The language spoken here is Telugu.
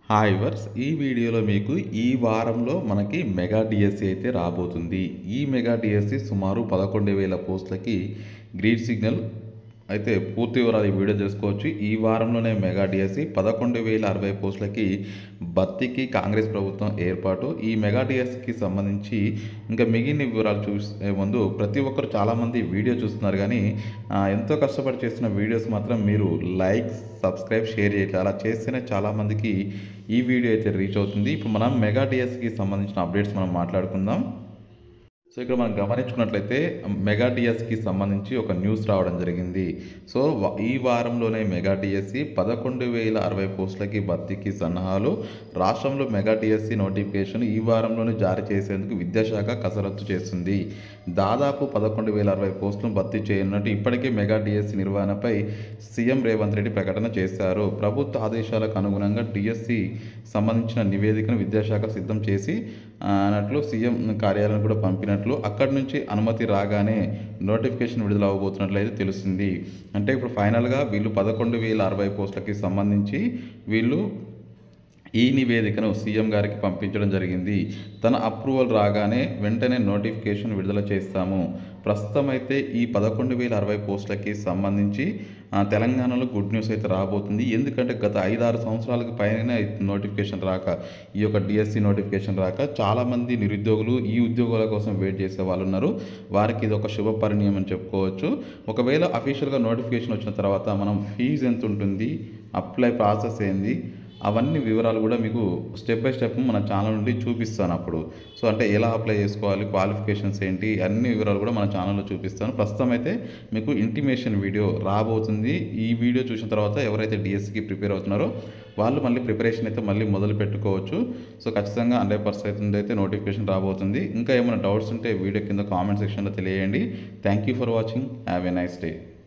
హాయ్ వర్స్ ఈ వీడియోలో మీకు ఈ వారంలో మనకి మెగా డిఎస్సి అయితే రాబోతుంది ఈ మెగా డిఎస్సి సుమారు పదకొండు వేల పోస్టులకి గ్రీన్ సిగ్నల్ అయితే పూర్తి వివరాలు ఈ వీడియో తెలుసుకోవచ్చు ఈ వారంలోనే మెగా డిఎస్సి పదకొండు వేల అరవై పోస్టులకి భర్తీకి కాంగ్రెస్ ప్రభుత్వం ఏర్పాటు ఈ మెగా డిఎస్సికి సంబంధించి ఇంకా మిగిలిన వివరాలు చూసే ముందు ప్రతి ఒక్కరు చాలామంది వీడియో చూస్తున్నారు కానీ ఆ, ఎంతో కష్టపడి చేస్తున్న వీడియోస్ మాత్రం మీరు లైక్ సబ్స్క్రైబ్ షేర్ చేయాలి అలా చేస్తేనే చాలామందికి ఈ వీడియో అయితే రీచ్ అవుతుంది ఇప్పుడు మనం మెగా డిఎస్సికి సంబంధించిన అప్డేట్స్ మనం మాట్లాడుకుందాం సో ఇక్కడ మనం గమనించుకున్నట్లయితే మెగా డిఎస్కి సంబంధించి ఒక న్యూస్ రావడం జరిగింది సో వ- ఈ వారంలోనే మెగా డిఎస్సి పదకొండు వేల అరవై పోస్టులకి భర్తీకి సన్నాహాలు రాష్ట్రంలో మెగా డిఎస్సి నోటిఫికేషన్ ఈ వారంలోనే జారీ చేసేందుకు విద్యాశాఖ కసరత్తు చేస్తుంది దాదాపు పదకొండు వేల అరవై పోస్టులను భర్తీ చేయనున్నట్టు ఇప్పటికే మెగా డిఎస్సి నిర్వహణపై సీఎం రేవంత్ రెడ్డి ప్రకటన చేశారు ప్రభుత్వ ఆదేశాలకు అనుగుణంగా డిఎస్సి సంబంధించిన నివేదికను విద్యాశాఖ సిద్ధం చేసి ఆ, అన్నట్లు సీఎం కార్యాలయం కూడా పంపినట్లు అక్కడి నుంచి అనుమతి రాగానే నోటిఫికేషన్ విడుదల అవ్వబోతున్నట్లయితే తెలుస్తుంది అంటే ఇప్పుడు ఫైనల్గా వీళ్ళు పదకొండు వేల అరవై పోస్టులకి సంబంధించి వీళ్ళు ఈ నివేదికను సీఎం గారికి పంపించడం జరిగింది తన అప్రూవల్ రాగానే వెంటనే నోటిఫికేషన్ విడుదల చేస్తాము ప్రస్తుతం అయితే ఈ పదకొండు వేల అరవై పోస్టులకి సంబంధించి ఆ, తెలంగాణలో గుడ్ న్యూస్ అయితే రాబోతుంది ఎందుకంటే గత ఐదారు సంవత్సరాలకు పైన నోటిఫికేషన్ రాక ఈ యొక్క డిఎస్సి నోటిఫికేషన్ రాక చాలామంది నిరుద్యోగులు ఈ ఉద్యోగాల కోసం వెయిట్ చేసే వాళ్ళు ఉన్నారు వారికి ఇది ఒక శుభ పరిణయం అని చెప్పుకోవచ్చు ఒకవేళ అఫీషియల్గా నోటిఫికేషన్ వచ్చిన తర్వాత మనం ఫీజు ఎంత ఉంటుంది అప్లై ప్రాసెస్ ఏంది అవన్నీ వివరాలు కూడా మీకు స్టెప్ బై స్టెప్ మన ఛానల్ నుండి చూపిస్తాను అప్పుడు సో అంటే ఎలా అప్లై చేసుకోవాలి క్వాలిఫికేషన్స్ ఏంటి అన్ని వివరాలు కూడా మన ఛానల్లో చూపిస్తాను ప్రస్తుతం అయితే మీకు ఇంటిమేషన్ వీడియో రాబోతుంది ఈ వీడియో చూసిన తర్వాత ఎవరైతే డిఎస్సికి ప్రిపేర్ అవుతున్నారో వాళ్ళు మళ్ళీ ప్రిపరేషన్ అయితే మళ్ళీ మొదలు పెట్టుకోవచ్చు సో ఖచ్చితంగా హండ్రెడ్ పర్సెంట్ అయితే నోటిఫికేషన్ రాబోతుంది ఇంకా ఏమైనా డౌట్స్ ఉంటే వీడియో కింద కామెంట్ సెక్షన్లో తెలియజేయండి thank you for watching have a nice day